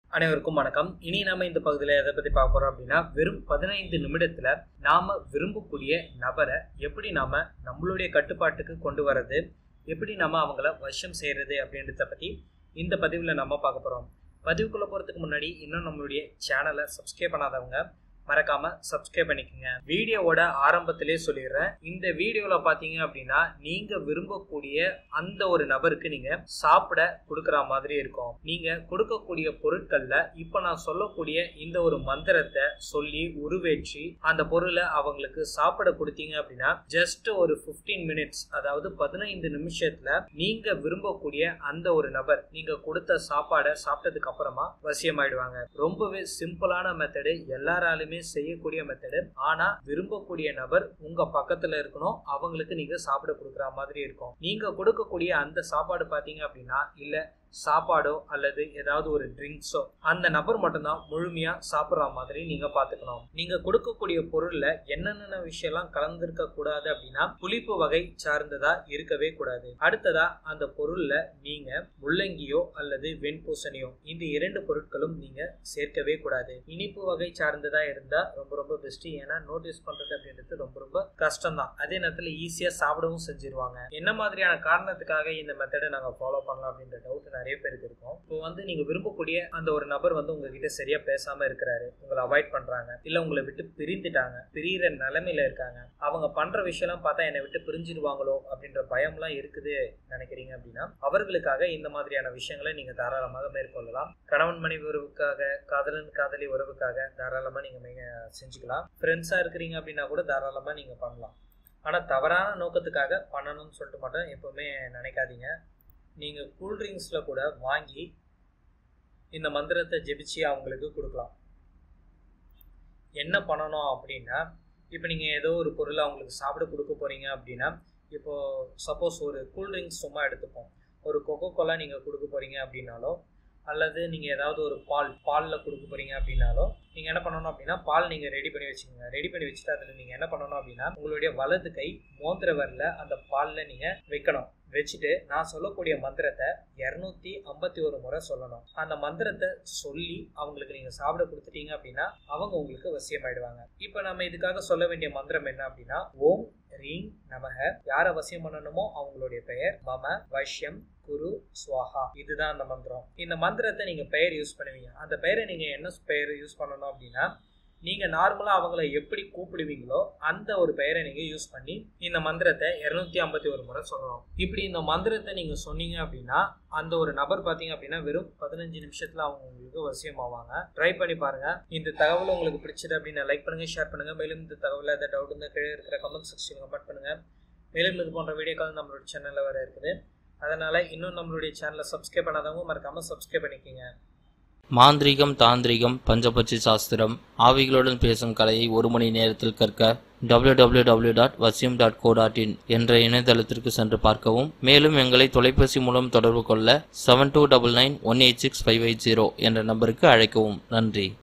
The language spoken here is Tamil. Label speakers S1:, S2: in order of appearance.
S1: அனைவருக்கும் வணக்கம் இனி நாம இந்த பகுதியில் எதை பத்தி பார்க்க போறோம் அப்படின்னா வெறும் பதினைந்து நிமிடத்துல நாம விரும்பக்கூடிய நபரை எப்படி நாம நம்மளுடைய கட்டுப்பாட்டுக்கு கொண்டு வர்றது எப்படி நாம அவங்கள வശம் செய்யறது அப்படின்றத பத்தி இந்த பதிவில் நம்ம பார்க்க போறோம் பதிவுக்குள்ள போறதுக்கு முன்னாடி இன்னும் நம்மளுடைய சேனலை சப்ஸ்கிரைப் பண்ணாதவங்க மறக்காம சப்ஸ்கிரைப் பண்ணிக்கோங்க வீடியோவோட ஆரம்பத்திலே சொல்லிடுறேன் இந்த வீடியோல பாத்தீங்க அப்படின்னா நீங்க விரும்பக்கூடிய அந்த ஒரு நபருக்கு நீங்க சாப்பிட கொடுக்குற மாதிரி இருக்கும் நீங்க கொடுக்கக்கூடிய பொருட்கள்ல இப்ப நான் சொல்லக்கூடிய இந்த ஒரு மந்திரத்தை சொல்லி உருவேற்றி அந்த பொருளை அவங்களுக்கு சாப்பிட கொடுத்தீங்க அப்படின்னா ஜஸ்ட் ஒரு 15 மினிட்ஸ் அதாவது பதினைந்து நிமிஷத்துல நீங்க விரும்பக்கூடிய அந்த ஒரு நபர் நீங்க கொடுத்த சாப்பாடை சாப்பிட்டதுக்கு அப்புறமா வசியமாயிடுவாங்க ரொம்பவே சிம்பிளான மெத்தடு எல்லாராலுமே செய்யக்கூடிய மெத்தடு ஆனா விரும்பக்கூடிய நபர் உங்க பக்கத்துல இருக்கணும் அவங்களுக்கு நீங்க சாப்பிட கொடுக்குற மாதிரி இருக்கும் நீங்க கொடுக்கக்கூடிய அந்த சாப்பாடு பாத்தீங்க அப்படின்னா இல்ல சாப்பாடோ அல்லது ஏதாவது ஒரு ட்ரிங்க்ஸோ அந்த நபர் மட்டும்தான் முழுமையா சாப்பிட்ற மாதிரி நீங்க பாத்துக்கணும் நீங்க கொடுக்கக்கூடிய பொருள்ல என்னென்ன விஷயம்லாம் கலந்திருக்க கூடாது அப்படின்னா புளிப்பு வகை சார்ந்ததா இருக்கவே கூடாது அடுத்ததா அந்த பொருள்ல நீங்க முள்ளங்கியோ அல்லது வெண்பூசணியோ இந்த இரண்டு பொருட்களும் நீங்க சேர்க்கவே கூடாது இனிப்பு வகை சார்ந்ததா இருந்தா ரொம்ப ரொம்ப பெஸ்ட் ஏன்னா நோட்டீஸ் பண்றது அப்படின்றது ரொம்ப ரொம்ப கஷ்டம் தான் அதே நேரத்துல ஈஸியா சாப்பிடவும் செஞ்சிருவாங்க என்ன மாதிரியான காரணத்துக்காக இந்த மெத்தடை நாங்க ஃபாலோ பண்ணலாம் அப்படின்ற டவுட் நிறைய பேருக்கு இருக்கும் இப்போ வந்து நீங்க விரும்பக்கூடிய அந்த ஒரு நபர் வந்து உங்ககிட்ட சரியா பேசாம இருக்கிறாரு உங்களை அவாய்ட் பண்றாங்க இல்ல உங்களை விட்டு பிரிந்துட்டாங்க பிரியிற நிலைமையில இருக்காங்க அவங்க பண்ற விஷயம்லாம் பார்த்தா என்னை விட்டு பிரிஞ்சிடுவாங்களோ அப்படின்ற பயம்லாம் இருக்குது நினைக்கிறீங்க அப்படின்னா அவர்களுக்காக இந்த மாதிரியான விஷயங்களை நீங்க தாராளமாக மேற்கொள்ளலாம் கணவன் மனைவி உறவுக்காக காதலன் காதலி உறவுக்காக தாராளமா நீங்க மே- செஞ்சுக்கலாம் ஃப்ரெண்ட்ஸா இருக்கிறீங்க அப்படின்னா கூட தாராளமா நீங்க பண்ணலாம் ஆனா தவறான நோக்கத்துக்காக பண்ணணும்னு சொல்லிட்டு மட்டும் எப்பவுமே நினைக்காதீங்க நீங்கள் கூல்ட்ரிங்க்ஸில் கூட வாங்கி இந்த மந்திரத்தை ஜெபிச்சு அவங்களுக்கு கொடுக்கலாம் என்ன பண்ணணும் அப்படின்னா இப்போ நீங்கள் ஏதோ ஒரு பொருளை அவங்களுக்கு சாப்பிட கொடுக்க போகிறீங்க அப்படின்னா இப்போ சப்போஸ் ஒரு கூல்ட்ரிங்க்ஸ் சும்மா எடுத்துப்போம் ஒரு கொக்கோ கோலா நீங்கள் கொடுக்க போகிறீங்க அப்படின்னாலோ அல்லது நீங்கள் ஏதாவது ஒரு பால் பாலில் கொடுக்க போகிறீங்க அப்படின்னாலோ நீங்கள் என்ன பண்ணணும் அப்படின்னா பால் நீங்கள் ரெடி பண்ணி வச்சுக்கோங்க ரெடி பண்ணி வச்சுட்டு அதில் நீங்கள் என்ன பண்ணணும் அப்படின்னா உங்களுடைய வலது கை மோந்திர வரல அந்த பாலில் நீங்கள் வைக்கணும் வச்சுட்டு நான் சொல்லக்கூடிய மந்திரத்தை இரநூத்தி ஐம்பத்தி ஒரு முறை சொல்லணும் அந்த மந்திரத்தை சொல்லி அவங்களுக்கு நீங்கள் சாப்பிட கொடுத்துட்டீங்க அப்படின்னா அவங்க உங்களுக்கு வசியமாயிடுவாங்க இப்போ நம்ம இதுக்காக சொல்ல வேண்டிய மந்திரம் என்ன அப்படின்னா ஓம் ரீங் நமக யாரை வசியம் பண்ணணுமோ அவங்களுடைய பெயர் மம வஷ்யம் குரு ஸ்வாஹா இதுதான் அந்த மந்திரம் இந்த மந்திரத்தை நீங்க பெயர் யூஸ் பண்ணுவீங்க அந்த பெயரை நீங்க என்ன பெயர் யூஸ் பண்ணணும் அப்படின்னா நீங்க நார்மலா அவங்கள எப்படி கூப்பிடுவீங்களோ அந்த ஒரு பெயரை நீங்க யூஸ் பண்ணி இந்த மந்திரத்தை இருநூத்தி ஐம்பத்தி ஒரு முறை சொல்லணும் இப்படி இந்த மந்திரத்தை நீங்க சொன்னீங்க அப்படின்னா அந்த ஒரு நபர் பாத்தீங்க அப்படின்னா வெறும் பதினஞ்சு நிமிஷத்துல அவங்க உங்களுக்கு வசியமாவாங்க ட்ரை பண்ணி பாருங்க இந்த தகவல் உங்களுக்கு பிடிச்சது அப்படின்னா லைக் பண்ணுங்க ஷேர் பண்ணுங்க மேலும் இந்த தகவல் ஏதாவது டவுட் இருந்தால் கீழே இருக்கிற கமெண்ட் செக்ஷன் கமெண்ட் பண்ணுங்க மேலும் இது போன்ற வீடியோக்கள் நம்மளோட சேனல்ல வர இருக்குது அதனால இன்னும் நம்மளுடைய சேனலை சப்ஸ்கிரைப் பண்ணாதவங்க மறக்காம சப்ஸ்கிரைப் பண்ணிக்கோங்க
S2: மாந்திரீகம் தாந்திரிகம் பஞ்சபட்சி சாஸ்திரம் ஆவிகளுடன் பேசும் கலையை ஒரு மணி நேரத்தில் கற்க www.vasyam.co.in டாட் வசியம் டாட் கோ டாட் இன் என்ற இணையதளத்திற்கு சென்று பார்க்கவும் மேலும் எங்களை தொலைபேசி மூலம் தொடர்பு கொள்ள seven two double nine one eight six five eight zero என்ற நம்பருக்கு அழைக்கவும் நன்றி